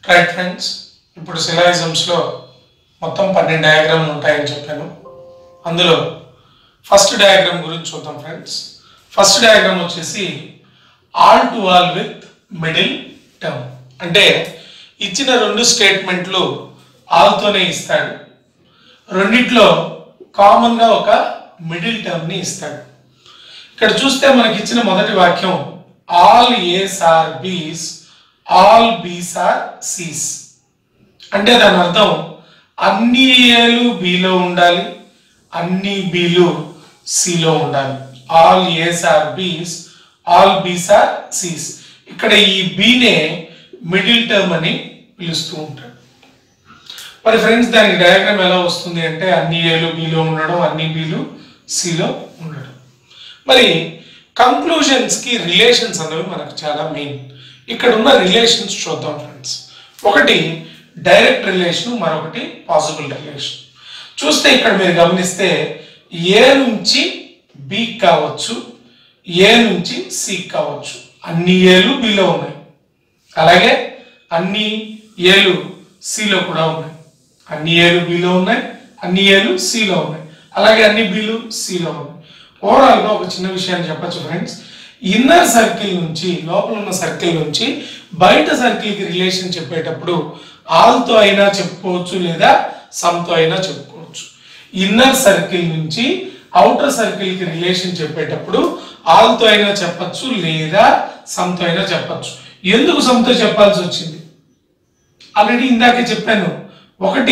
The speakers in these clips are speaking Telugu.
రైట్ ఫ్రెండ్స్ ఇప్పుడు సిలాయిజమ్స్లో మొత్తం పన్నెండు డయాగ్రామ్లు ఉంటాయని చెప్పాను అందులో ఫస్ట్ డయాగ్రామ్ గురించి చూద్దాం ఫ్రెండ్స్ ఫస్ట్ డయాగ్రామ్ వచ్చేసి all to all with middle term అంటే ఇచ్చిన రెండు స్టేట్మెంట్లు ఆల్తోనే ఇస్తాడు రెండిట్లో కామన్గా ఒక మిడిల్ టర్మ్ని ఇస్తాడు ఇక్కడ చూస్తే మనకి ఇచ్చిన మొదటి వాక్యం all A's are B's all B's are C's అంటే దాని అర్థం అన్ని ఏలు బిలో ఉండాలి అన్ని బిలు సిలో ఉండాలి all A's are B's all B's are C's ఇక్కడ ఈ బీనే మిడిల్ టర్మ్ అని పిలుస్తూ ఉంటాడు మరి ఫ్రెండ్స్ దానికి డయాగ్రామ్ ఎలా వస్తుంది అంటే అన్ని ఏలు బిలో ఉండడం అన్ని బిలు సిలో ఉండడం మరి కంక్లూజన్స్ కి రిలేషన్స్ అనేవి మనకు చాలా మెయిన్ ఇక్కడ ఉన్న రిలేషన్స్ చూద్దాం ఫ్రెండ్స్ ఒకటి డైరెక్ట్ రిలేషన్ మరొకటి పాసిబుల్ రిలేషన్ చూస్తే ఇక్కడ మీరు గమనిస్తే ఏ నుంచి బి కావచ్చు ఏ నుంచి సి కావచ్చు అన్ని ఏలు బిలో ఉన్నాయి అలాగే అన్ని ఏలు సిలో కూడా ఉన్నాయి అన్ని ఏలు బిలో ఉన్నాయి అన్ని ఏలు సిలో ఉన్నాయి అలాగే అన్ని బిలు సిలో ఉన్నాయి ఓవరాల్ గా ఒక చిన్న విషయాన్ని చెప్పచ్చు ఫ్రెండ్స్ ఇన్నర్ సర్కిల్ నుంచి లోపల ఉన్న సర్కిల్ నుంచి బయట సర్కిల్ కి రిలేషన్ చెప్పేటప్పుడు ఆల్తో అయినా చెప్పుకోవచ్చు లేదా సమ్తో అయినా చెప్పుకోవచ్చు ఇన్నర్ సర్కిల్ నుంచి అవుటర్ సర్కిల్ కి రిలేషన్ చెప్పేటప్పుడు ఆల్తో అయినా చెప్పచ్చు లేదా సమ్తో అయినా చెప్పచ్చు ఎందుకు సమ్తో చెప్పాల్సి వచ్చింది ఆల్రెడీ ఇందాకే చెప్పాను ఒకటి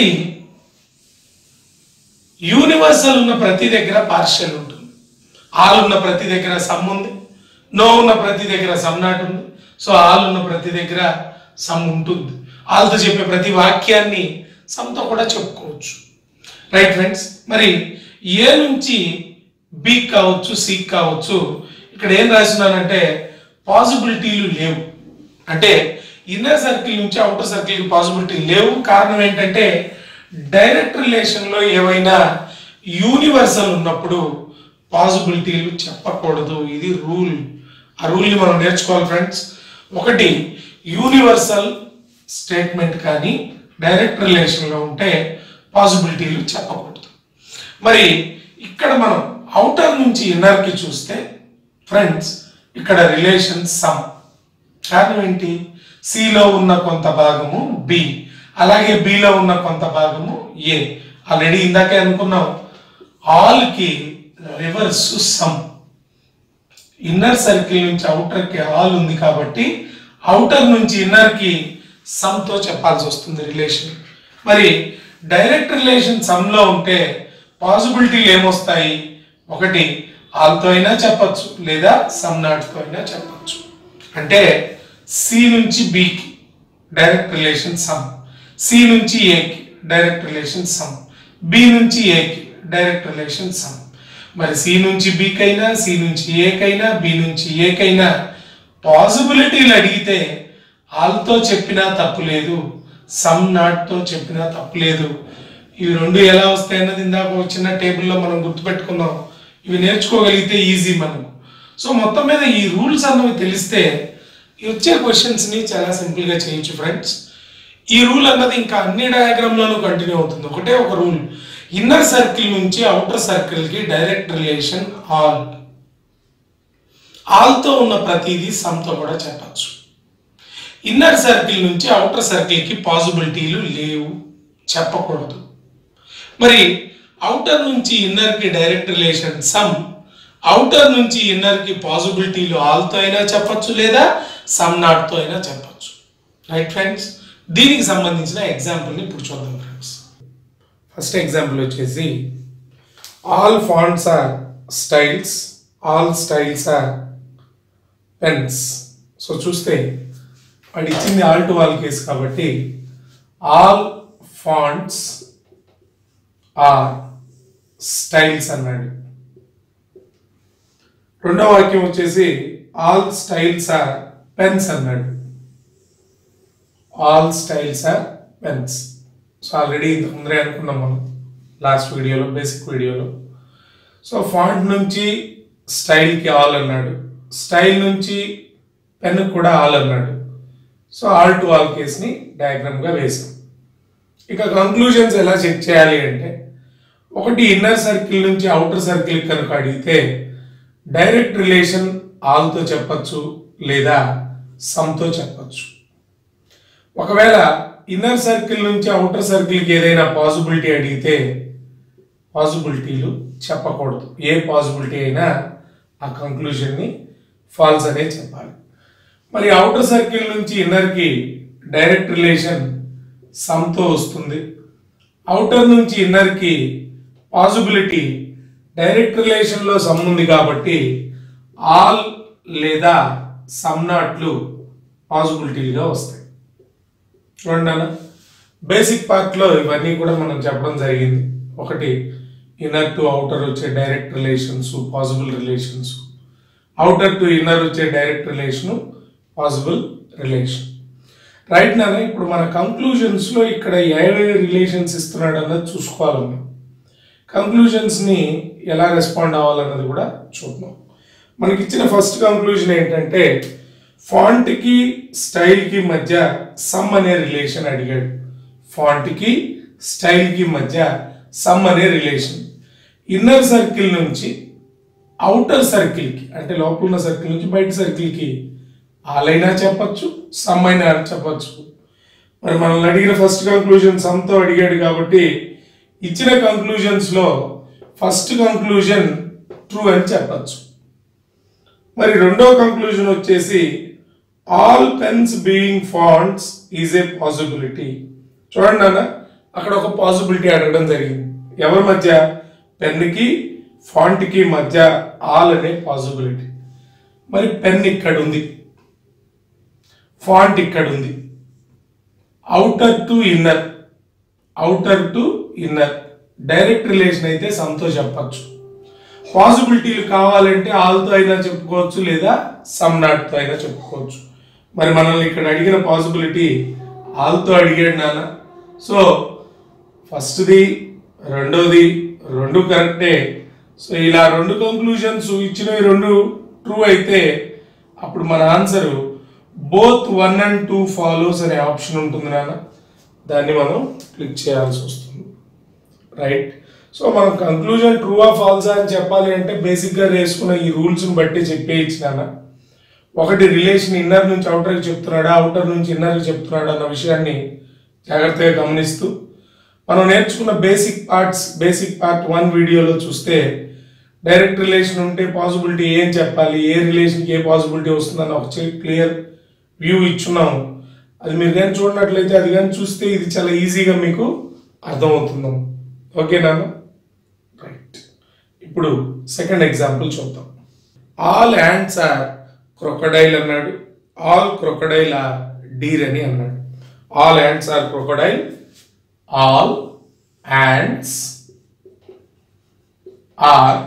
యూనివర్సల్ ఉన్న ప్రతి దగ్గర పార్షియల్ ఉంటుంది ఆల్ ఉన్న ప్రతి దగ్గర సమ్ ఉంది నో ఉన్న ప్రతి దగ్గర సమ్ నాట్ ఉంది సో ఆల్ ఉన్న ప్రతి దగ్గర సమ్ ఉంటుంది ఆల్తో చెప్పే ప్రతి వాక్యాన్ని సమ్తో కూడా చెప్పుకోవచ్చు రైట్ ఫ్రెండ్స్ మరి ఏ నుంచి బి కావచ్చు సి కావచ్చు ఇక్కడ ఏం రాస్తున్నానంటే పాసిబిలిటీలు లేవు అంటే ఇన్నర్ సర్కిల్ నుంచి అవుటర్ సర్కిల్ పాసిబిలిటీ లేవు కారణం ఏంటంటే డైరెక్ట్ రిలేషన్లో ఏవైనా యూనివర్సల్ ఉన్నప్పుడు పాసిబిలిటీలు చెప్పకూడదు ఇది రూల్ ఆ రూల్ని మనం నేర్చుకోవాలి ఫ్రెండ్స్ ఒకటి యూనివర్సల్ స్టేట్మెంట్ కానీ డైరెక్ట్ రిలేషన్లో ఉంటే పాసిబిలిటీలు చెప్పకూడదు మరి ఇక్కడ మనం అవుటర్ నుంచి ఇన్నర్కి చూస్తే ఫ్రెండ్స్ ఇక్కడ రిలేషన్ సమ్ కారణం ఏంటి సిలో ఉన్న కొంత భాగము బి అలాగే బిలో ఉన్న కొంత భాగము ఏ ఆల్రెడీ ఇందాకే అనుకున్నాం ఆల్కి రివర్స్ సమ్ ఇన్నర్ సర్కిల్ నుంచి అవుటర్ కి ఆల్ ఉంది కాబట్టి అవుటర్ నుంచి ఇన్నర్ కి సమ్ తో చెప్పాల్సి వస్తుంది రిలేషన్ మరి డైరెక్ట్ రిలేషన్ సమ్ లో ఉంటే పాసిబిలిటీలు ఏమొస్తాయి ఒకటి ఆల్తో అయినా చెప్పచ్చు లేదా సమ్ నాట్తో అయినా చెప్పచ్చు అంటే సి నుంచి బికి డైరెక్ట్ రిలేషన్ సమ్ సి నుంచి ఏకి డైరెక్ట్ రిలేషన్ సమ్ బి నుంచి ఏకి డైరెక్ట్ రిలేషన్ సమ్ మరి సి నుంచి బికైనా సి నుంచి ఏకైనా బి నుంచి ఏకైనా పాసిబిలిటీలు అడిగితే ఆల్తో చెప్పినా తప్పు లేదు సమ్ నాట్తో చెప్పినా తప్పు లేదు ఇవి రెండు ఎలా వస్తాయి అన్నది ఇందాక ఒక చిన్న టేబుల్లో మనం గుర్తుపెట్టుకున్నాం ఇవి నేర్చుకోగలిగితే ఈజీ మనం సో మొత్తం మీద ఈ రూల్స్ అన్నవి తెలిస్తే ఈ వచ్చే క్వశ్చన్స్ని చాలా సింపుల్గా చేయొచ్చు ఫ్రెండ్స్ ఈ రూల్ అన్నది ఇంకా అన్ని డయాగ్రామ్లోనూ కంటిన్యూ అవుతుంది ఒకటే ఒక రూల్ ఇన్నర్ సర్కిల్ నుంచి అవుటర్ సర్కిల్కి డైరెక్ట్ రిలేషన్ ఆల్ ఆల్తో ఉన్న ప్రతిదీ సమ్తో కూడా చెప్పచ్చు ఇన్నర్ సర్కిల్ నుంచి అవుటర్ సర్కిల్కి పాసిబిలిటీలు లేవు చెప్పకూడదు మరి అవుటర్ నుంచి ఇన్నర్కి డైరెక్ట్ రిలేషన్ సమ్ అవుటర్ నుంచి ఇన్నర్కి పాసిబిలిటీలు ఆల్తో అయినా చెప్పచ్చు లేదా సమ్ నాట్తో అయినా చెప్పచ్చు రైట్ ఫ్రెండ్స్ దీనికి సంబంధించిన ఎగ్జాంపుల్ని ఇప్పుడు చూద్దాం ఫ్రెండ్స్ ఫస్ట్ ఎగ్జాంపుల్ వచ్చేసి all fonts are styles all styles are pens so చూస్తే వాడు ఇచ్చింది ఆల్ టు ఆల్ కేసు కాబట్టి ఆల్ ఫాంట్స్ ఆర్ స్టైల్స్ అన్నాడు రెండో వాక్యం వచ్చేసి ఆల్ స్టైల్స్ ఆర్ పెన్స్ అన్నాడు all styles are pens so already ఇంతకు ముందరే అనుకున్నాం మనం లాస్ట్ వీడియోలో బేసిక్ వీడియోలో సో ఫాంట్ నుంచి స్టైల్కి ఆల్ అన్నాడు స్టైల్ నుంచి పెన్ కూడా ఆల్ అన్నాడు సో ఆల్ టు ఆల్ కేస్ని డయాగ్రామ్గా వేసాం ఇక కంక్లూజన్స్ ఎలా చెక్ చేయాలి అంటే ఒకటి ఇన్నర్ సర్కిల్ నుంచి అవుటర్ సర్కిల్ కనుక అడిగితే డైరెక్ట్ రిలేషన్ ఆల్తో చెప్పచ్చు లేదా సమ్తో చెప్పచ్చు ఒకవేళ ఇన్నర్ సర్కిల్ నుంచి అవుటర్ సర్కిల్కి ఏదైనా పాసిబిలిటీ అడిగితే పాసిబిలిటీలు చెప్పకూడదు ఏ పాసిబిలిటీ అయినా ఆ కంక్లూజన్ని ఫాల్స్ అనే చెప్పాలి మరి అవుటర్ సర్కిల్ నుంచి ఇన్నర్కి డైరెక్ట్ రిలేషన్ సమ్తో వస్తుంది అవుటర్ నుంచి ఇన్నర్కి పాసిబిలిటీ డైరెక్ట్ రిలేషన్లో సమ్ ఉంది కాబట్టి ఆల్ లేదా సమ్ నాట్లు పాసిబిలిటీగా వస్తాయి చూడండి అన్న బేసిక్ పార్ట్లో ఇవన్నీ కూడా మనం చెప్పడం జరిగింది ఒకటి ఇన్నర్ టు అవుటర్ వచ్చే direct relations possible relations outer to inner వచ్చే direct relation possible relation right నాన్న ఇప్పుడు మన కంక్లూజన్స్లో ఇక్కడ ఏ రిలేషన్స్ ఇస్తున్నాడు అన్నది చూసుకోవాలి మనం కంక్లూజన్స్ని ఎలా రెస్పాండ్ అవ్వాలన్నది కూడా చూద్దాం మనకి ఇచ్చిన ఫస్ట్ కంక్లూజన్ ఏంటంటే ఫాంట్కి స్టైల్కి మధ్య సమ్ అనే రిలేషన్ అడిగాడు ఫాంట్కి స్టైల్కి మధ్య సమ్ అనే రిలేషన్ ఇన్నర్ సర్కిల్ నుంచి అవుటర్ సర్కిల్కి అంటే లోపల ఉన్న సర్కిల్ నుంచి బయట సర్కిల్కి ఆలైనా చెప్పచ్చు సమ్ అయినా చెప్పచ్చు మరి మనల్ని అడిగిన ఫస్ట్ కంక్లూజన్ సమ్తో అడిగాడు కాబట్టి ఇచ్చిన కంక్లూజన్స్లో ఫస్ట్ కంక్లూజన్ ట్రూ అని చెప్పచ్చు మరి రెండో కంక్లూజన్ వచ్చేసి all pens being fonts is a possibility చూడండి నాన్న అక్కడ ఒక పాసిబిలిటీ అడగడం జరిగింది ఎవరి మధ్య పెన్కి ఫాంట్కి మధ్య ఆల్ అనే పాసిబిలిటీ మరి పెన్ ఇక్కడ ఉంది ఫాంట్ ఇక్కడ ఉంది outer to inner outer to inner direct relation అయితే సమ్తో చెప్పచ్చు పాసిబిలిటీలు కావాలంటే ఆల్తో అయినా చెప్పుకోవచ్చు లేదా సమ్ నాట్తో అయినా చెప్పుకోవచ్చు మరి మనల్ని ఇక్కడ అడిగిన పాసిబిలిటీ ఆల్తో అడిగాడు నాన్న సో ఫస్ట్ది రెండోది రెండు కరెక్టే సో ఇలా రెండు కంక్లూజన్స్ ఇచ్చినవి రెండు ట్రూ అయితే అప్పుడు మన answer both one and two follows అనే ఆప్షన్ ఉంటుంది నాన్న దాన్ని మనం క్లిక్ చేయాల్సి వస్తుంది రైట్ సో మనం కంక్లూజన్ ట్రూ ఆ ఫాల్సా అని చెప్పాలి అంటే బేసిక్గా వేసుకున్న ఈ రూల్స్ని బట్టి చెప్పేయచ్చు నాన్న ఒకటి రిలేషన్ ఇన్నర్ నుంచి అవుటర్కి చెప్తున్నాడా అవుటర్ నుంచి ఇన్నర్కి చెప్తున్నాడా అన్న విషయాన్ని జాగ్రత్తగా గమనిస్తూ మనం నేర్చుకున్న basic parts basic part one వీడియోలో చూస్తే డైరెక్ట్ రిలేషన్ ఉంటే పాసిబిలిటీ ఏం చెప్పాలి ఏ రిలేషన్కి ఏ పాసిబిలిటీ వస్తుందని ఒక క్లియర్ వ్యూ ఇచ్చున్నాము అది మీరు కానీ చూడనట్లయితే అది కానీ చూస్తే ఇది చాలా ఈజీగా మీకు అర్థమవుతుంది ఓకేనా రైట్ ఇప్పుడు సెకండ్ ఎగ్జాంపుల్ చూద్దాం ఆల్ యాండ్స్ ఆర్ క్రొకడైల్ అన్నాడు ఆల్ క్రొకడైల్ ఆర్ డీర్ అని అన్నాడు all ants are crocodile all ants are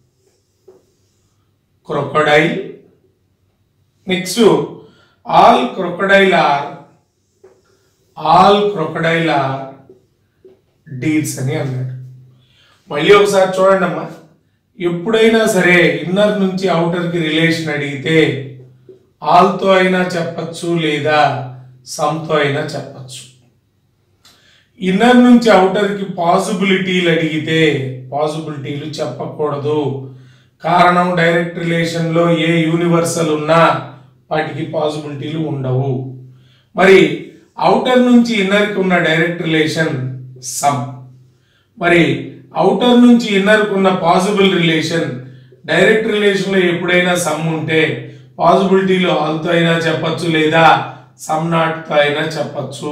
crocodile next all crocodile are all crocodile are deers అని అన్నాడు మళ్ళీ ఒకసారి చూడండి అమ్మా ఎప్పుడైనా సరే ఇన్నర్ నుంచి అవుటర్కి రిలేషన్ అడిగితే ఆల్తో అయినా చెప్పచ్చు లేదా సమ్తో అయినా చెప్పచ్చు ఇన్నర్ నుంచి అవుటర్కి పాసిబిలిటీలు అడిగితే పాసిబిలిటీలు చెప్పకూడదు కారణం డైరెక్ట్ రిలేషన్లో ఏ యూనివర్సల్ ఉన్నా వాటికి పాసిబిలిటీలు ఉండవు మరి అవుటర్ నుంచి ఇన్నర్కి ఉన్న డైరెక్ట్ రిలేషన్ సమ్ మరి అవుటర్ నుంచి ఇన్నర్కి ఉన్న పాసిబుల్ రిలేషన్ డైరెక్ట్ రిలేషన్లో ఎప్పుడైనా సమ్ ఉంటే పాసిబిలిటీలు ఆల్తో అయినా చెప్పచ్చు లేదా సమ్ నాట్తో అయినా చెప్పచ్చు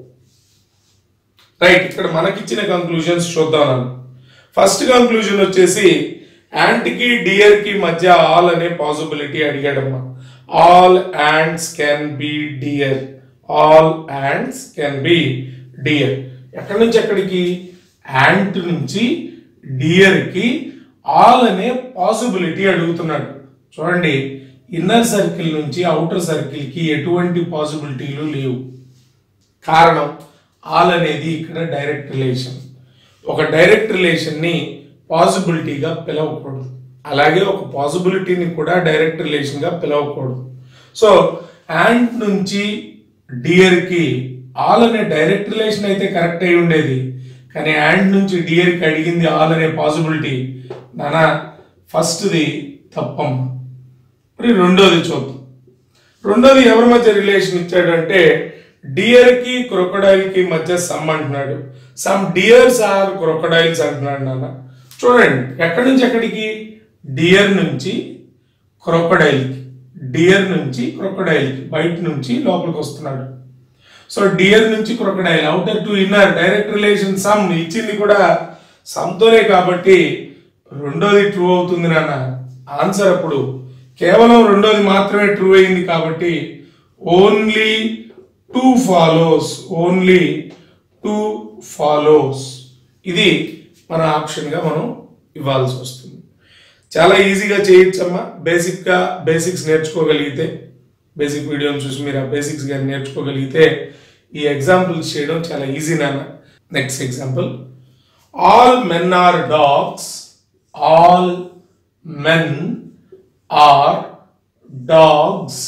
రైట్ ఇక్కడ మనకిచ్చిన కంక్లూజన్స్ చూద్దాం ఫస్ట్ కంక్లూజన్ వచ్చేసి యాంట్కి డియర్ కి మధ్య ఆల్ అనే పాసిబిలిటీ అడిగాడమ్మా all ants can be deer all ants can be deer ఎక్కడి నుంచి ఎక్కడికి యాంట్ నుంచి డియర్ కి ఆల్ అనే పాసిబిలిటీ అడుగుతున్నాడు చూడండి ఇన్నర్ సర్కిల్ నుంచి అవుటర్ సర్కిల్ కి ఎటువంటి పాసిబిలిటీలు లేవు కారణం ఆల్ అనేది ఇక్కడ డైరెక్ట్ రిలేషన్ ఒక డైరెక్ట్ రిలేషన్ని పాసిబిలిటీగా పిలవకూడదు అలాగే ఒక పాసిబిలిటీని కూడా డైరెక్ట్ రిలేషన్గా పిలవకూడదు సో యాంట్ నుంచి డియర్కి ఆల్ అనే డైరెక్ట్ రిలేషన్ అయితే కరెక్ట్ అయి ఉండేది కానీ యాండ్ నుంచి డియర్కి అడిగింది ఆల్ అనే పాసిబిలిటీ నానా ఫస్ట్ది తప్పమ్మ మరి రెండోది చూద్దాం రెండోది ఎవరి మధ్య రిలేషన్ ఇచ్చాడంటే డియర్ కి క్రొకడైల్ కి మధ్య సమ్ అంటున్నాడు సమ్ డియర్స్ ఆర్ క్రొకడైల్స్ అంటున్నాడు నాన్న చూడండి ఎక్కడి నుంచి ఎక్కడికి డియర్ నుంచి క్రొకడైల్ కి డియర్ నుంచి క్రొకడైల్ కి బయట నుంచి లోపలికి వస్తున్నాడు సో డియర్ నుంచి crocodile outer to inner direct relation some ఇచ్చింది కూడా సమ్తోనే కాబట్టి రెండోది ట్రూ అవుతుంది నాన్న ఆన్సర్ అప్పుడు కేవలం రెండోది మాత్రమే ట్రూ అయింది కాబట్టి only two follows only two follows ఇది మన ఆప్షన్గా మనం ఇవ్వాల్సి వస్తుంది చాలా ఈజీగా చేయొచ్చమ్మా బేసిక్గా బేసిక్స్ నేర్చుకోగలిగితే బేసిక్ వీడియోని చూసి మీరు ఆ బేసిక్స్ కానీ నేర్చుకోగలిగితే ఈ ఎగ్జాంపుల్స్ చేయడం చాలా ఈజీ నాన్న next example all men are dogs all men are dogs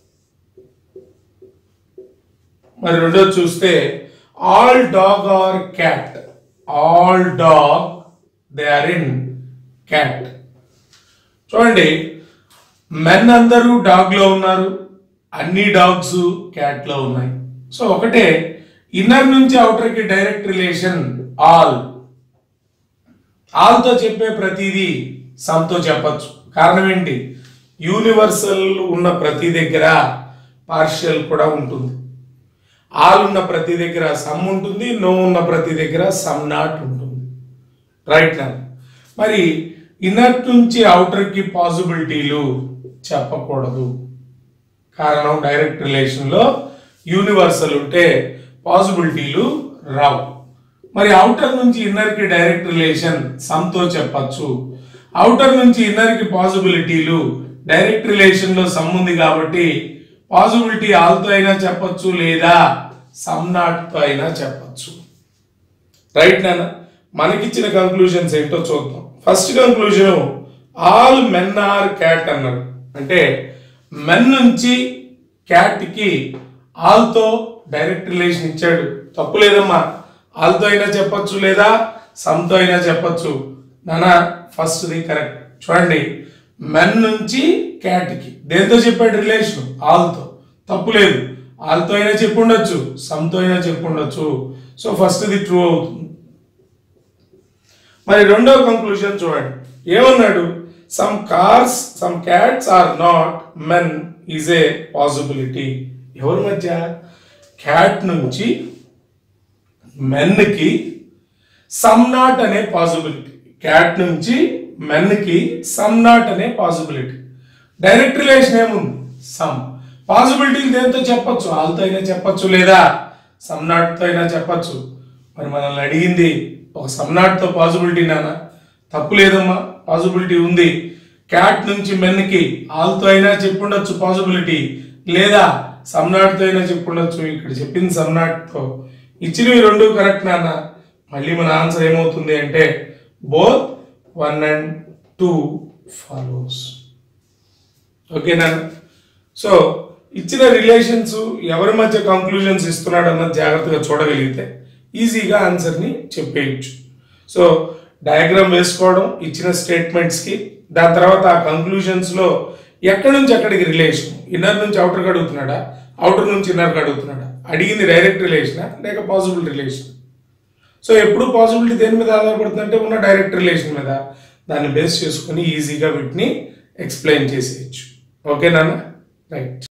మరి రెండోది చూస్తే all dog are cat all dog they are in cat చూడండి మెన్ అందరూ డాగ్ లో ఉన్నారు అన్ని డాగ్స్ క్యాట్ లో ఉన్నాయి సో ఒకటే ఇన్నర్ నుంచి outer కి డైరెక్ట్ రిలేషన్ ఆల్ ఆల్తో చెప్పే ప్రతిదీ సమ్తో చెప్పచ్చు కారణం ఏంటి యూనివర్సల్ ఉన్న ప్రతి దగ్గర పార్షియల్ కూడా ఉంటుంది ఆల్ ఉన్న ప్రతి దగ్గర సమ్ ఉంటుంది నో ఉన్న ప్రతి దగ్గర సమ్ నాట్ ఉంటుంది రైట్ నా మరి ఇన్నర్ నుంచి outer కి పాసిబిలిటీలు చెప్పకూడదు కారణం డైరెక్ట్ రిలేషన్లో యూనివర్సల్ ఉంటే పాసిబిలిటీలు రావు మరి అవుటర్ నుంచి ఇన్నర్ కి డైరెక్ట్ రిలేషన్ సమ్తో చెప్పచ్చు అవుటర్ నుంచి ఇన్నర్ కి పాసిబిలిటీలు డైరెక్ట్ రిలేషన్ లో సమ్ ఉంది కాబట్టి పాసిబిలిటీ ఆల్తో అయినా చెప్పొచ్చు లేదా సమ్ నాట్ తో అయినా చెప్పొచ్చు రైట్ నాన్న మనకిచ్చిన కంక్లూజన్స్ ఏంటో చూద్దాం first conclusion all men are cat అన్నారు అంటే మెన్ నుంచి క్యాట్ కి ఆల్తో డైరెక్ట్ రిలేషన్ ఇచ్చాడు తప్పు లేదమ్మా ఆల్తో అయినా చెప్పొచ్చు లేదా సమ్తో అయినా చెప్పొచ్చు నానా ఫస్ట్ది కరెక్ట్ చూడండి మెన్ నుంచి క్యాట్ కి దేంతో చెప్పాడు రిలేషన్ ఆల్తో తప్పు లేదు ఆల్తో అయినా చెప్పు ఉండొచ్చు సమ్తో అయినా చెప్పు ఉండొచ్చు సో ఫస్ట్ది ట్రూ అవుతుంది మరి రెండవ కంక్లూజన్ చూడండి ఏమన్నాడు some cars some cats are not men is a possibility ఎవరి మధ్య క్యాట్ నుంచి మెన్కి సమ్ నాట్ అనే పాసిబిలిటీ క్యాట్ నుంచి మెన్కి సమ్ నాట్ అనే పాసిబిలిటీ డైరెక్ట్ రిలేషన్ ఏముంది సమ్ పాసిబిలిటీలు దేంతో చెప్పొచ్చు వాళ్ళతో అయినా చెప్పొచ్చు లేదా సమ్ నాట్తో అయినా చెప్పొచ్చు మరి మనల్ని అడిగింది ఒక సమ్ నాట్తో పాసిబిలిటీ నాన్న తప్పు లేదమ్మా పాసిబిలిటీ ఉంది క్యాట్ నుంచి మెన్కి ఆల్తో అయినా చెప్పుండొచ్చు పాసిబిలిటీ లేదా సమ్నాట్తో అయినా చెప్పుండొచ్చు ఇక్కడ చెప్పింది సమ్నాట్తో ఇచ్చినవి రెండు కరెక్ట్ నాన్న మళ్ళీ మన ఆన్సర్ ఏమవుతుంది అంటే both one and two follows ఓకేనా సో ఇచ్చిన రిలేషన్స్ ఎవరి మధ్య కంక్లూజన్స్ ఇస్తున్నాడు అన్నది జాగ్రత్తగా చూడగలిగితే ఈజీగా ఆన్సర్ని చెప్పేయచ్చు సో డయాగ్రామ్ వేసుకోవడం ఇచ్చిన స్టేట్మెంట్స్కి దాని తర్వాత ఆ కంక్లూజన్స్లో ఎక్కడి నుంచి ఎక్కడికి రిలేషన్ ఇన్నర్ నుంచి అవుటర్కి అడుగుతున్నాడా అవుటర్ నుంచి ఇన్నర్కి అడుగుతున్నాడా అడిగింది డైరెక్ట్ రిలేషనా లేక పాసిబుల్ రిలేషన్ సో ఎప్పుడు పాసిబిలిటీ దేని మీద ఆధారపడుతుందంటే ఉన్న డైరెక్ట్ రిలేషన్ మీద దాన్ని బేస్ చేసుకుని ఈజీగా వీటిని ఎక్స్ప్లెయిన్ చేసేయచ్చు ఓకేనా రైట్